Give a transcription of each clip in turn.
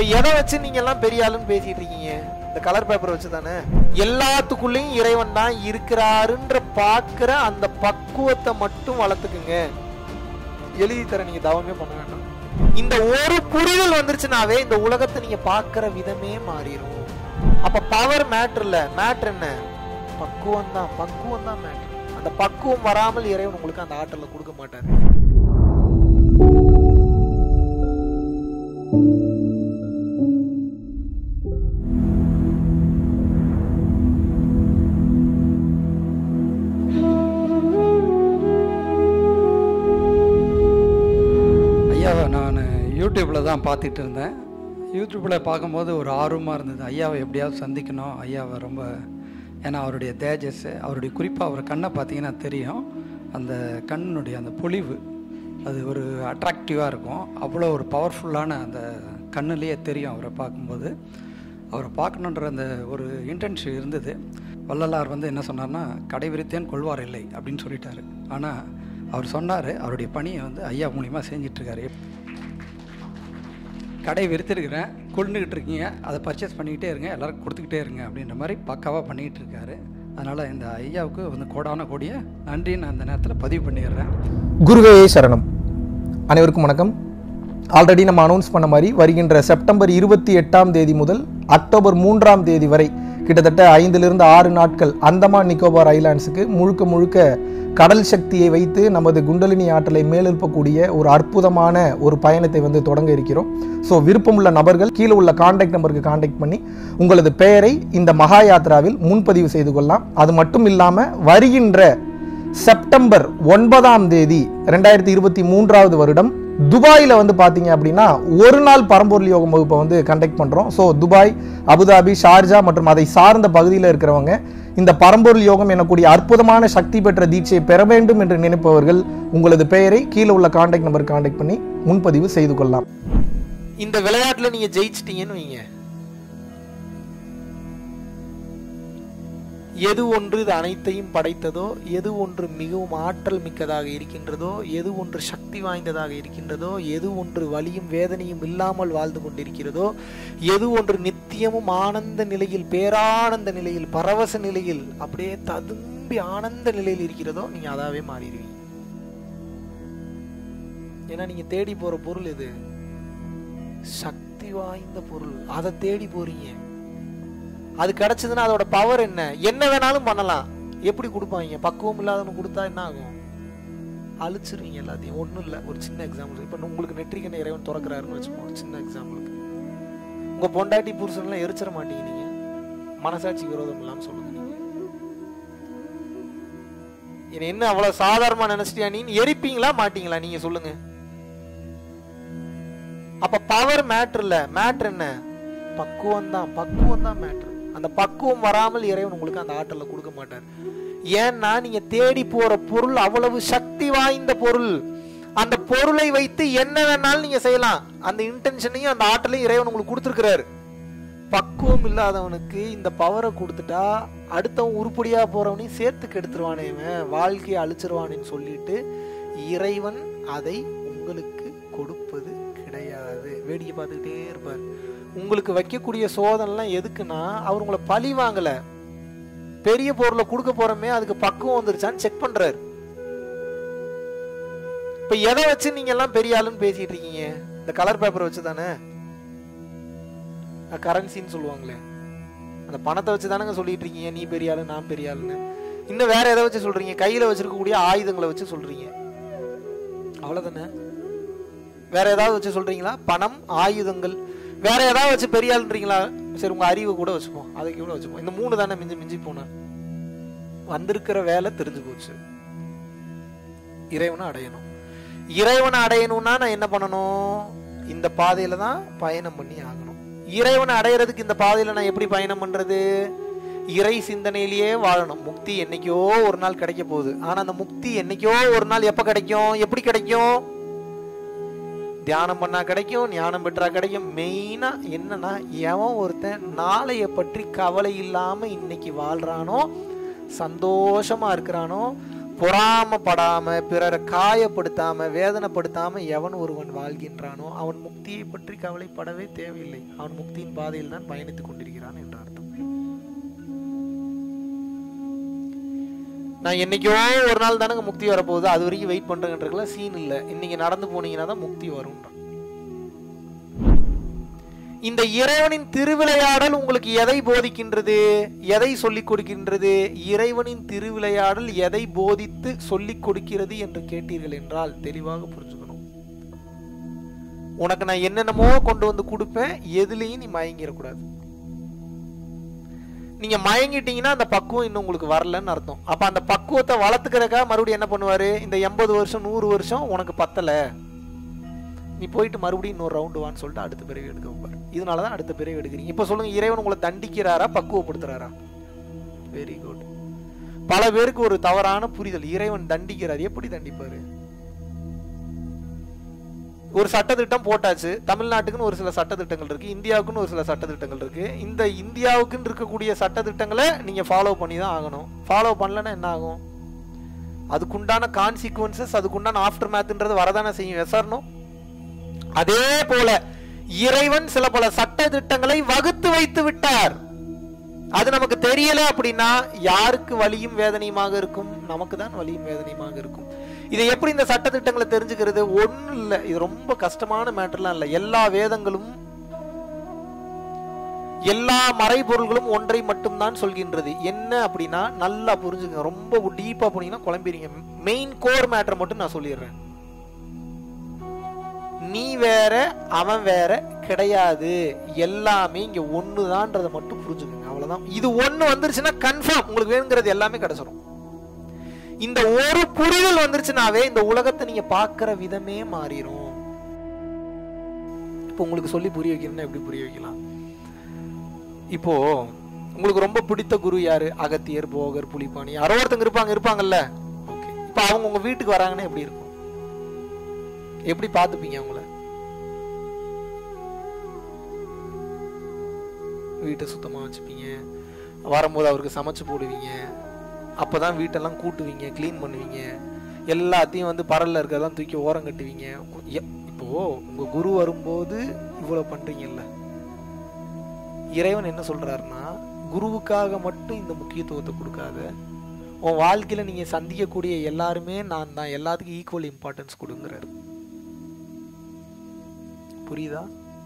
இப்ப எதை வச்சு நீங்க எல்லாம் பெரிய ஆளுன்னு பேசிட்டு இருக்கீங்க இந்த கலர் பேப்பரை வச்சு தானே எல்லாத்துக்குள்ளேயும் இறைவன் தான் இருக்கிறாருன்ற பார்க்கிற அந்த பக்குவத்தை மட்டும் வளர்த்துக்குங்க எழுதி தர நீங்க தவமே பண்ண வேண்டாம் இந்த ஒரு புரிதல் வந்துருச்சுனாவே இந்த உலகத்தை நீங்க பார்க்கிற விதமே மாறிடும் அப்ப பவர் மேட்ரு இல்ல மேட்ரு என்ன பக்குவம் தான் பக்குவம் தான் மேட்ரு அந்த பக்குவம் வராமல் இறைவன் உங்களுக்கு அந்த ஆற்றலை கொடுக்க மாட்டார் ஐயாவை நான் யூடியூப்பில் தான் பார்த்துட்டு இருந்தேன் யூடியூப்பில் பார்க்கும்போது ஒரு ஆர்வமாக இருந்தது ஐயாவை எப்படியாவது சந்திக்கணும் ஐயாவை ரொம்ப ஏன்னா அவருடைய தேஜஸ் அவருடைய குறிப்பாக அவர் கண்ணை பார்த்தீங்கன்னா தெரியும் அந்த கண்ணுடைய அந்த பொலிவு அது ஒரு அட்ராக்டிவாக இருக்கும் அவ்வளோ ஒரு பவர்ஃபுல்லான அந்த கண்ணுலேயே தெரியும் அவரை பார்க்கும்போது அவரை பார்க்கணுன்ற அந்த ஒரு இன்டென்ஷன் இருந்தது வள்ளலார் வந்து என்ன சொன்னார்னா கடை விரித்தேன் கொள்வார் இல்லை அப்படின்னு சொல்லிட்டாரு ஆனால் அவர் சொன்னார் அவருடைய பணியை வந்து ஐயா மூலியமாக செஞ்சிட்ருக்காரு கடை விரித்திருக்கிறேன் கொண்டுகிட்டு இருக்கீங்க அதை பர்ச்சேஸ் பண்ணிக்கிட்டே இருங்க எல்லாருக்கும் கொடுத்துக்கிட்டே இருங்க அப்படின்ற மாதிரி பக்காவாக பண்ணிக்கிட்டு இருக்காரு அதனால் இந்த ஐயாவுக்கு வந்து கோடான கோடிய நன்றி நான் இந்த நேரத்தில் பதிவு பண்ணிடுறேன் குருவே சரணம் அனைவருக்கும் வணக்கம் ஆல்ரெடி நம்ம அனௌன்ஸ் பண்ண மாதிரி வருகின்ற செப்டம்பர் இருபத்தி எட்டாம் தேதி முதல் அக்டோபர் மூன்றாம் தேதி வரை கிட்டத்தட்ட ஐந்திலிருந்து ஆறு நாட்கள் அந்தமான் நிக்கோபார் ஐலாண்ட்ஸுக்கு முழுக்க முழுக்க கடல் சக்தியை வைத்து நமது குண்டலினி ஆற்றலை மேலெழுப்பக்கூடிய ஒரு அற்புதமான ஒரு பயணத்தை வந்து தொடங்க இருக்கிறோம் ஸோ விருப்பமுள்ள நபர்கள் கீழே உள்ள காண்டாக்ட் நம்பருக்கு காண்டாக்ட் பண்ணி உங்களது பெயரை இந்த மகா யாத்ராவில் முன்பதிவு செய்து கொள்ளலாம் அது மட்டும் இல்லாமல் வருகின்ற செப்டம்பர் ஒன்பதாம் தேதி ரெண்டாயிரத்தி இருபத்தி மூன்றாவது வருடம் துபாயில் வந்து பார்த்தீங்க அப்படின்னா ஒரு நாள் பரம்பொருள் யோகம் வகுப்பை வந்து கண்டக்ட் பண்ணுறோம் ஸோ துபாய் அபுதாபி ஷார்ஜா மற்றும் அதை சார்ந்த பகுதியில் இருக்கிறவங்க இந்த பரம்பொருள் யோகம் எனக்கூடிய அற்புதமான சக்தி பெற்ற தீட்சையை பெற வேண்டும் என்று நினைப்பவர்கள் உங்களது பெயரை கீழே உள்ள காண்டாக்ட் நம்பர் காண்டாக்ட் பண்ணி முன்பதிவு செய்து கொள்ளலாம் இந்த விளையாட்டுல நீங்க ஜெயிச்சிட்டீங்கன்னு வைங்க எது ஒன்று இது அனைத்தையும் படைத்ததோ எது ஒன்று மிகவும் ஆற்றல் மிக்கதாக இருக்கின்றதோ எது ஒன்று சக்தி வாய்ந்ததாக இருக்கின்றதோ எது ஒன்று வலியும் வேதனையும் இல்லாமல் வாழ்ந்து கொண்டிருக்கிறதோ எது ஒன்று நித்தியமும் ஆனந்த நிலையில் பேரானந்த நிலையில் பரவச நிலையில் அப்படியே ததும்பி ஆனந்த நிலையில் இருக்கிறதோ நீங்க அதாவே மாறிடுவீங்க ஏன்னா நீங்க தேடி போற பொருள் இது சக்தி வாய்ந்த பொருள் அதை தேடி போறீங்க அது கிடைச்சதுன்னா அதோட பவர் என்ன என்ன வேணாலும் பண்ணலாம் எப்படி கொடுப்பாங்க பக்குவம் இல்லாதவனு கொடுத்தா என்ன ஆகும் அழிச்சிருவீங்க எல்லாத்தையும் ஒன்றும் இல்லை ஒரு சின்ன எக்ஸாம்பிள் இப்போ உங்களுக்கு நெற்றிக்கண்ண இறைவன் திறக்கிறாருன்னு வச்சுப்போம் ஒரு சின்ன எக்ஸாம்பிளுக்கு உங்க பொண்டாட்டி புருஷன்லாம் எரிச்சிட மாட்டீங்க நீங்க மனசாட்சி விரோதம் இல்லாமல் சொல்லுங்க நீங்க என்னை என்ன அவ்வளவு சாதாரணமா நினைச்சிட்டியா நீ எரிப்பீங்களா மாட்டீங்களா நீங்க சொல்லுங்க அப்ப பவர் மேட்ரு இல்ல மேட்ரு என்ன பக்குவம் தான் பக்குவம் தான் மேட்ரு அந்த பக்குவம் வராமல் இறைவன் உங்களுக்கு அந்த ஆற்றலை கொடுக்க மாட்டார் ஏன்னா நீங்க தேடி போற பொருள் அவ்வளவு சக்தி வாய்ந்த பொருள் அந்த பொருளை வைத்து என்ன வேணாலும் நீங்க செய்யலாம் அந்த இன்டென்ஷனையும் அந்த ஆற்றலையும் இறைவன் உங்களுக்கு கொடுத்துருக்கிறாரு பக்குவம் இல்லாதவனுக்கு இந்த பவரை கொடுத்துட்டா அடுத்தவன் உருப்படியா போறவனையும் சேர்த்து கெடுத்துருவானே இவன் வாழ்க்கையை அழிச்சிருவானேன்னு சொல்லிட்டு இறைவன் அதை உங்களுக்கு கொடுப்பது கிடையாது வேடிக்கை பார்த்துக்கிட்டே இருப்பார் உங்களுக்கு வைக்கக்கூடிய சோதனைலாம் எதுக்குன்னா அவர் உங்களை பழி வாங்கல பெரிய பொருளை கொடுக்க போறோமே அதுக்கு பக்குவம் வந்துருச்சான்னு செக் பண்றாரு இப்ப எதை வச்சு நீங்க எல்லாம் பெரிய ஆளுன்னு பேசிட்டு இருக்கீங்க இந்த கலர் பேப்பரை வச்சு தானே கரன்சின்னு சொல்லுவாங்களே அந்த பணத்தை வச்சு தானங்க சொல்லிட்டு இருக்கீங்க நீ பெரிய ஆளு நான் பெரிய ஆளுன்னு இன்னும் வேற எதை வச்சு சொல்றீங்க கையில வச்சிருக்கக்கூடிய ஆயுதங்களை வச்சு சொல்றீங்க அவ்வளவுதானே வேற ஏதாவது வச்சு சொல்றீங்களா பணம் ஆயுதங்கள் வேற ஏதாவது வச்சு பெரிய ஆளுன்றீங்களா சரி உங்க அறிவு கூட வச்சுப்போம் அதை கூட வச்சுப்போம் இந்த மூணு தானே மிஞ்சி மிஞ்சி போன வந்திருக்கிற வேலை தெரிஞ்சு போச்சு இறைவனை அடையணும் இறைவனை அடையணும்னா நான் என்ன பண்ணணும் இந்த பாதையில தான் பயணம் பண்ணி ஆகணும் இறைவனை அடையிறதுக்கு இந்த பாதையில நான் எப்படி பயணம் பண்றது இறை சிந்தனையிலேயே வாழணும் முக்தி என்னைக்கோ ஒரு நாள் கிடைக்க போகுது ஆனா அந்த முக்தி என்னைக்கோ ஒரு நாள் எப்ப கிடைக்கும் எப்படி கிடைக்கும் தியானம் பண்ணா கிடைக்கும் ஞானம் பெற்றா கிடைக்கும் மெயினா என்னன்னா எவன் ஒருத்தன் நாளைய பற்றி கவலை இல்லாம இன்னைக்கு வாழ்றானோ சந்தோஷமா இருக்கிறானோ பொறாமப்படாம பிறரை காயப்படுத்தாம வேதனைப்படுத்தாம எவன் ஒருவன் வாழ்கின்றானோ அவன் முக்தியை பற்றி கவலைப்படவே தேவையில்லை அவன் முக்தியின் பாதையில் தான் பயணித்துக் கொண்டிருக்கிறான் என்ற அர்த்தம் நான் என்னைக்கோ ஒரு நாள் தானங்க முக்தி வரப்போகுது அது வரைக்கும் வெயிட் பண்றேன்றதுல சீன் இல்லை இன்னைக்கு நடந்து போனீங்கன்னா தான் முக்தி வரும்ன்றான் இந்த இறைவனின் திருவிளையாடல் உங்களுக்கு எதை போதிக்கின்றது எதை சொல்லிக் கொடுக்கின்றது இறைவனின் திருவிளையாடல் எதை போதித்து சொல்லிக் கொடுக்கிறது என்று கேட்டீர்கள் என்றால் தெளிவாக புரிஞ்சுக்கணும் உனக்கு நான் என்னென்னமோ கொண்டு வந்து கொடுப்பேன் எதுலேயும் நீ மயங்கிடக்கூடாது நீங்க மயங்கிட்டீங்கன்னா அந்த பக்குவம் இன்னும் உங்களுக்கு வரலன்னு அர்த்தம் அப்ப அந்த பக்குவத்தை வளர்த்துக்கிறதுக்காக மறுபடியும் என்ன பண்ணுவாரு இந்த எண்பது வருஷம் நூறு வருஷம் உனக்கு பத்தல நீ போயிட்டு மறுபடியும் இன்னொரு ரவுண்டு வான்னு சொல்லிட்டு அடுத்த பிறவி எடுக்க வைப்பார் இதனால தான் அடுத்த பிறவி எடுக்கிறீங்க இப்போ சொல்லுங்க இறைவன் உங்களை தண்டிக்கிறாரா பக்குவப்படுத்துறாரா வெரி குட் பல பேருக்கு ஒரு தவறான புரிதல் இறைவன் தண்டிக்கிறார் எப்படி தண்டிப்பாரு ஒரு சட்டத்திட்டம் போட்டாச்சு தமிழ்நாட்டுக்குன்னு ஒரு சில சட்டத்திட்டங்கள் இருக்கு இந்தியாவுக்குன்னு ஒரு சில சட்டத்திட்டங்கள் இருக்கு இந்த இந்தியாவுக்குன்னு இருக்கக்கூடிய சட்டத்திட்டங்களை நீங்க ஃபாலோ பண்ணி தான் ஆகணும் ஃபாலோ பண்ணலன்னா என்ன ஆகும் அதுக்குண்டான கான்சிக்வன்சஸ் அதுக்குண்டான ஆஃப்டர் மேத்ன்றது வரதானே செய்யும் விசாரணம் அதே போல இறைவன் சில பல சட்ட திட்டங்களை வகுத்து வைத்து விட்டார் அது நமக்கு தெரியல அப்படின்னா யாருக்கு வலியும் வேதனையுமாக இருக்கும் நமக்கு தான் வலியும் வேதனையுமாக இருக்கும் இதை எப்படி இந்த சட்ட திட்டங்களை தெரிஞ்சுக்கிறது ஒன்றும் இல்லை இது ரொம்ப கஷ்டமான மேட்டர்லாம் இல்லை எல்லா வேதங்களும் எல்லா மறைபொருள்களும் ஒன்றை மட்டும்தான் சொல்கின்றது என்ன அப்படின்னா நல்லா புரிஞ்சுங்க ரொம்ப டீப்பா போனீங்கன்னா குழம்பிடுங்க மெயின் கோர் மேட்டர் மட்டும் நான் சொல்லிடுறேன் நீ வேற அவன் வேற கிடையாது எல்லாமே இங்க ஒண்ணுதான்றத மட்டும் புரிஞ்சுக்கோங்க அவ்வளவுதான் இது ஒண்ணு வந்துருச்சுன்னா கன்ஃபார்ம் உங்களுக்கு வேணுங்கிறது எல்லாமே கிடைச்சிரும் இந்த ஒரு புரிதல் வந்துருச்சுனாவே இந்த உலகத்தை நீங்க பார்க்கிற விதமே மாறிடும் இப்போ உங்களுக்கு சொல்லி புரிய வைக்கணும்னா எப்படி புரிய வைக்கலாம் இப்போ உங்களுக்கு ரொம்ப பிடித்த குரு யாரு அகத்தியர் போகர் புலிப்பாணி யாரோ ஒருத்தங்க இருப்பாங்க இருப்பாங்கல்ல ஓகே இப்போ அவங்க உங்க வீட்டுக்கு வராங்கன்னா எப்படி இருக்கும் எப்படி பார்த்துப்பீங்க அவங்கள வீட்டை சுத்தமாக வச்சுப்பீங்க வரும்போது அவருக்கு சமைச்சு போடுவீங்க அப்போ தான் வீட்டெல்லாம் கூட்டுவீங்க க்ளீன் பண்ணுவீங்க எல்லாத்தையும் வந்து பரல்ல இருக்கிறதெல்லாம் தூக்கி ஓரம் கட்டுவீங்க எ- இப்போ உங்க குரு வரும்போது இவ்வளோ பண்றீங்கல்ல இறைவன் என்ன சொல்றாருன்னா குருவுக்காக மட்டும் இந்த முக்கியத்துவத்தை கொடுக்காத உன் வாழ்க்கையில நீங்க சந்திக்கக்கூடிய எல்லாருமே நான் தான் எல்லாத்துக்கும் ஈக்குவல் இம்பார்ட்டன்ஸ் கொடுங்கிறாரு புரியுதா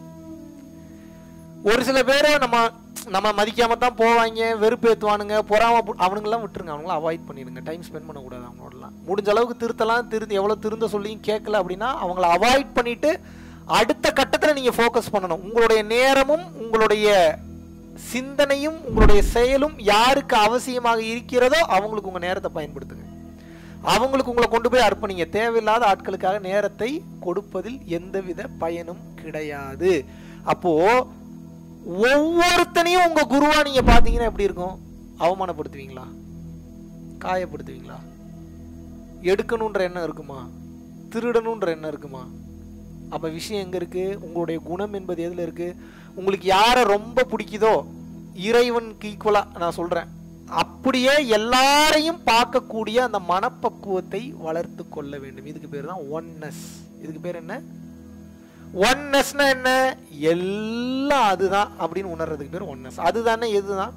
ஒரு சில பேரை நம்ம நம்ம மதிக்காம தான் போவாங்க வெறுப்பேத்துவானுங்க பொறாம பு- அவனுங்கெல்லாம் விட்டுருங்க அவங்களாம் அவாய்ட் பண்ணிடுங்க டைம் ஸ்பெண்ட் பண்ணக்கூடாது அவங்களோடலாம் முடிஞ்ச அளவுக்கு திருத்தலாம் திருந்து எவ்வளோ திருந்த சொல்லியும் கேட்கல அப்படின்னா அவங்கள அவாய்ட் பண்ணிட்டு அடுத்த கட்டத்தில் நீங்கள் ஃபோக்கஸ் பண்ணணும் உங்களுடைய நேரமும் உங்களுடைய சிந்தனையும் உங்களுடைய செயலும் யாருக்கு அவசியமாக இருக்கிறதோ அவங்களுக்கு உங்கள் நேரத்தை பயன்படுத்துங்க அவங்களுக்கு உங்களை கொண்டு போய் அர்ப்பணிங்க தேவையில்லாத ஆட்களுக்காக நேரத்தை கொடுப்பதில் எந்தவித பயனும் கிடையாது அப்போ ஒவ்வொருத்தனையும் உங்க குருவா நீங்க பாத்தீங்கன்னா எப்படி இருக்கும் அவமானப்படுத்துவீங்களா காயப்படுத்துவீங்களா எடுக்கணுன்ற எண்ணம் இருக்குமா திருடணுன்ற எண்ணம் இருக்குமா அப்ப விஷயம் எங்க இருக்கு உங்களுடைய குணம் என்பது எதுல இருக்கு உங்களுக்கு யாரை ரொம்ப பிடிக்குதோ இறைவனுக்கு ஈக்குவலா நான் சொல்றேன் அப்படியே எல்லாரையும் பார்க்கக்கூடிய அந்த மனப்பக்குவத்தை வளர்த்து கொள்ள வேண்டும் இதுக்கு பேர் தான் ஒன்னஸ் இதுக்கு பேர் என்ன ஒன்னஸ்னா என்ன எல்லாம் அதுதான் அப்படின்னு உணர்றதுக்கு பேர் ஒன்னஸ் அதுதானே எதுதான்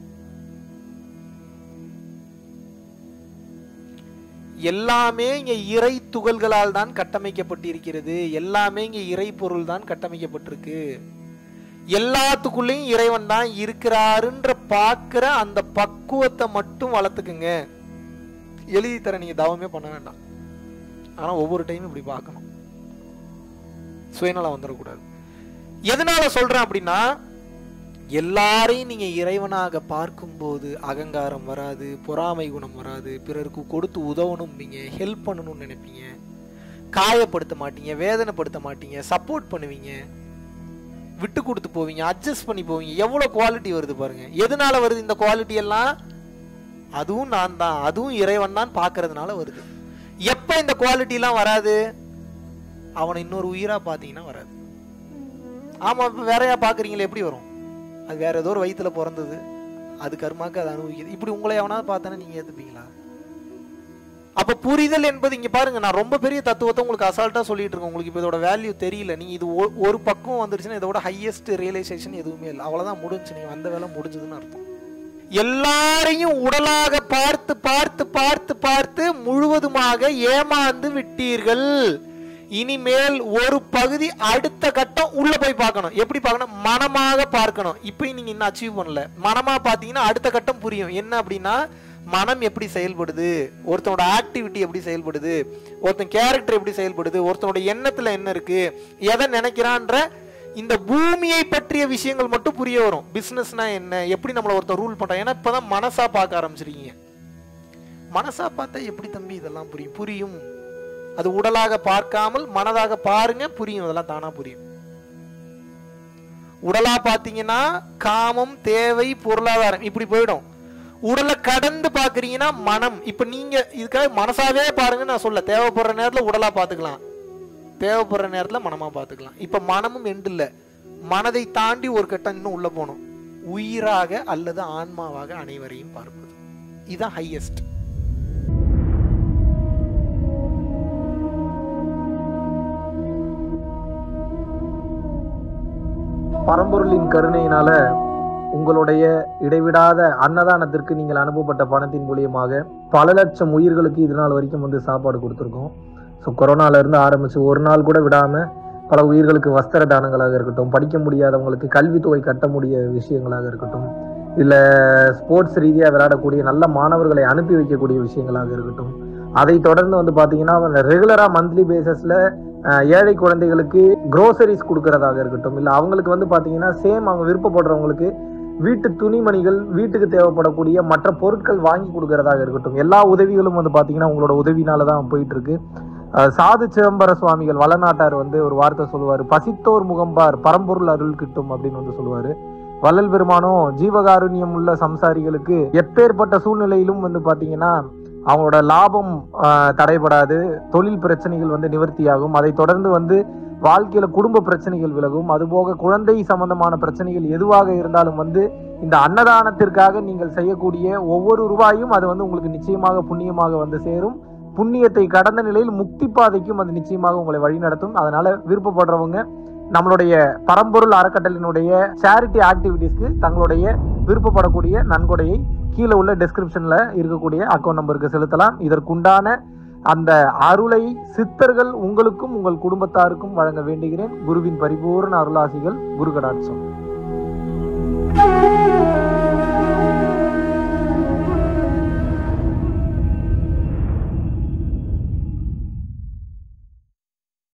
எல்லாமே இங்க இறை துகள்களால் தான் கட்டமைக்கப்பட்டிருக்கிறது எல்லாமே இங்க இறை பொருள் தான் கட்டமைக்கப்பட்டிருக்கு எல்லாத்துக்குள்ளேயும் இறைவன் தான் இருக்கிறாருன்ற பார்க்கிற அந்த பக்குவத்தை மட்டும் வளர்த்துக்குங்க எழுதி தர நீங்க தவமே பண்ண வேண்டாம் ஆனா ஒவ்வொரு டைமும் இப்படி பார்க்கணும் சுயநலம் வந்துடக்கூடாது எதனால சொல்றேன் அப்படின்னா எல்லாரையும் நீங்க இறைவனாக பார்க்கும்போது அகங்காரம் வராது பொறாமை குணம் வராது பிறருக்கு கொடுத்து உதவணும் நீங்க ஹெல்ப் பண்ணணும்னு நினைப்பீங்க காயப்படுத்த மாட்டீங்க வேதனைப்படுத்த மாட்டீங்க சப்போர்ட் பண்ணுவீங்க விட்டு கொடுத்து போவீங்க அட்ஜஸ்ட் பண்ணி போவீங்க எவ்வளவு குவாலிட்டி வருது பாருங்க எதனால வருது இந்த குவாலிட்டி எல்லாம் அதுவும் நான் தான் அதுவும் இறைவன் தான் பார்க்கறதுனால வருது எப்ப இந்த குவாலிட்டி எல்லாம் வராது அவனை இன்னொரு உயிரா பார்த்தீங்கன்னா வராது ஆமா இப்ப வேறையா பாக்குறீங்களே எப்படி வரும் அது வேற ஏதோ ஒரு வயித்துல பிறந்தது அது கர்மாக்கு அதை அனுபவிக்குது இப்படி உங்களை எவனாவது பார்த்தானே நீங்க ஏத்துப்பீங்களா அப்ப புரிதல் என்பது இங்க பாருங்க நான் ரொம்ப பெரிய தத்துவத்தை உங்களுக்கு அசால்ட்டா சொல்லிட்டு இருக்கேன் உங்களுக்கு இப்போ இதோட வேல்யூ தெரியல நீங்க இது ஒ- ஒரு பக்கம் வந்துருச்சுன்னா இதோட ஹையஸ்ட் ரியலைசேஷன் எதுவுமே இல்லை அவ்வளவுதான் முடிஞ்சு நீங்க வந்த வேலை முடிஞ்சதுன்னு அர்த்தம் எல்லாரையும் உடலாக பார்த்து பார்த்து பார்த்து பார்த்து முழுவதுமாக ஏமாந்து விட்டீர்கள் இனிமேல் ஒரு பகுதி அடுத்த கட்டம் உள்ள போய் பார்க்கணும் எப்படி பார்க்கணும் மனமாக பார்க்கணும் இப்பயும் நீங்க இன்னும் அச்சீவ் பண்ணல மனமா பார்த்தீங்கன்னா அடுத்த கட்டம் புரியும் என்ன அப்படின்னா மனம் எப்படி செயல்படுது ஒருத்தனோட ஆக்டிவிட்டி எப்படி செயல்படுது ஒருத்தன் கேரக்டர் எப்படி செயல்படுது ஒருத்தனோட எண்ணத்துல என்ன இருக்கு எதை நினைக்கிறான்ற இந்த பூமியை பற்றிய விஷயங்கள் மட்டும் புரிய வரும் பிசினஸ்னா என்ன எப்படி நம்மள ஒருத்தன் ரூல் பண்றான் ஏன்னா இப்பதான் மனசா பார்க்க ஆரம்பிச்சிருக்கீங்க மனசா பார்த்தா எப்படி தம்பி இதெல்லாம் புரியும் புரியும் அது உடலாக பார்க்காமல் மனதாக பாருங்க புரியும் அதெல்லாம் தானா புரியும் உடலா பார்த்தீங்கன்னா காமம் தேவை பொருளாதாரம் இப்படி போயிடும் உடலை கடந்து பாக்குறீங்கன்னா மனம் இப்ப நீங்க இதுக்காக மனசாவே பாருங்க நான் சொல்ல தேவைப்படுற நேரத்துல உடலா பாத்துக்கலாம் தேவைப்படுற நேரத்துல மனமா பாத்துக்கலாம் இப்ப மனமும் எண்டு இல்ல மனதை தாண்டி ஒரு கட்டம் இன்னும் உள்ள போகணும் உயிராக அல்லது ஆன்மாவாக அனைவரையும் பார்ப்பது இதுதான் ஹையஸ்ட் பரம்பொருளின் கருணையினால உங்களுடைய இடைவிடாத அன்னதானத்திற்கு நீங்கள் அனுப்பப்பட்ட பணத்தின் மூலியமாக பல லட்சம் உயிர்களுக்கு இது நாள் வரைக்கும் வந்து சாப்பாடு கொடுத்துருக்கோம் ஸோ கொரோனால இருந்து ஆரம்பிச்சு ஒரு நாள் கூட விடாம பல உயிர்களுக்கு வஸ்திர தானங்களாக இருக்கட்டும் படிக்க முடியாதவங்களுக்கு கல்வித்தொகை கட்ட முடிய விஷயங்களாக இருக்கட்டும் இல்லை ஸ்போர்ட்ஸ் ரீதியாக விளையாடக்கூடிய நல்ல மாணவர்களை அனுப்பி வைக்கக்கூடிய விஷயங்களாக இருக்கட்டும் அதை தொடர்ந்து வந்து பார்த்தீங்கன்னா ரெகுலராக மந்த்லி பேசிஸில் ஏழை குழந்தைகளுக்கு க்ரோசரிஸ் கொடுக்கறதாக இருக்கட்டும் இல்லை அவங்களுக்கு வந்து பார்த்தீங்கன்னா சேம் அவங்க விருப்பப்படுறவங்களுக்கு வீட்டு துணிமணிகள் வீட்டுக்கு தேவைப்படக்கூடிய மற்ற பொருட்கள் வாங்கி கொடுக்கறதாக இருக்கட்டும் எல்லா உதவிகளும் வந்து பார்த்தீங்கன்னா உங்களோட உதவினால தான் போயிட்டு இருக்கு அஹ் சாது சிதம்பர சுவாமிகள் வளநாட்டார் வந்து ஒரு வார்த்தை சொல்லுவார் பசித்தோர் முகம்பார் பரம்பொருள் அருள் கிட்டும் அப்படின்னு வந்து சொல்லுவாரு வள்ளல் பெருமானும் ஜீவகாருண்யம் உள்ள சம்சாரிகளுக்கு எப்பேற்பட்ட சூழ்நிலையிலும் வந்து பாத்தீங்கன்னா அவங்களோட லாபம் ஆஹ், தடைபடாது தொழில் பிரச்சனைகள் வந்து நிவர்த்தியாகும் அதை தொடர்ந்து வந்து வாழ்க்கையில குடும்ப பிரச்சனைகள் விலகும் அதுபோக குழந்தை சம்பந்தமான பிரச்சனைகள் எதுவாக இருந்தாலும் வந்து இந்த அன்னதானத்திற்காக நீங்கள் செய்யக்கூடிய ஒவ்வொரு ரூபாயும் அது வந்து உங்களுக்கு நிச்சயமாக புண்ணியமாக வந்து சேரும் புண்ணியத்தை கடந்த நிலையில் முக்தி பாதைக்கும் அது நிச்சயமாக உங்களை வழிநடத்தும் அதனால விருப்பப்படுறவங்க நம்மளுடைய பரம்பொருள் அறக்கட்டளினுடைய சேரிட்டி ஆக்டிவிட்டீஸ்க்கு தங்களுடைய விருப்பப்படக்கூடிய நன்கொடையை கீழே உள்ள டெஸ்கிரிப்ஷன்ல இருக்கக்கூடிய அக்கௌண்ட் நம்பருக்கு செலுத்தலாம் இதற்குண்டான அந்த அருளை சித்தர்கள் உங்களுக்கும் உங்கள் குடும்பத்தாருக்கும் வழங்க வேண்டுகிறேன் குருவின் பரிபூர்ண அருளாசிகள் குரு கடாட்சம்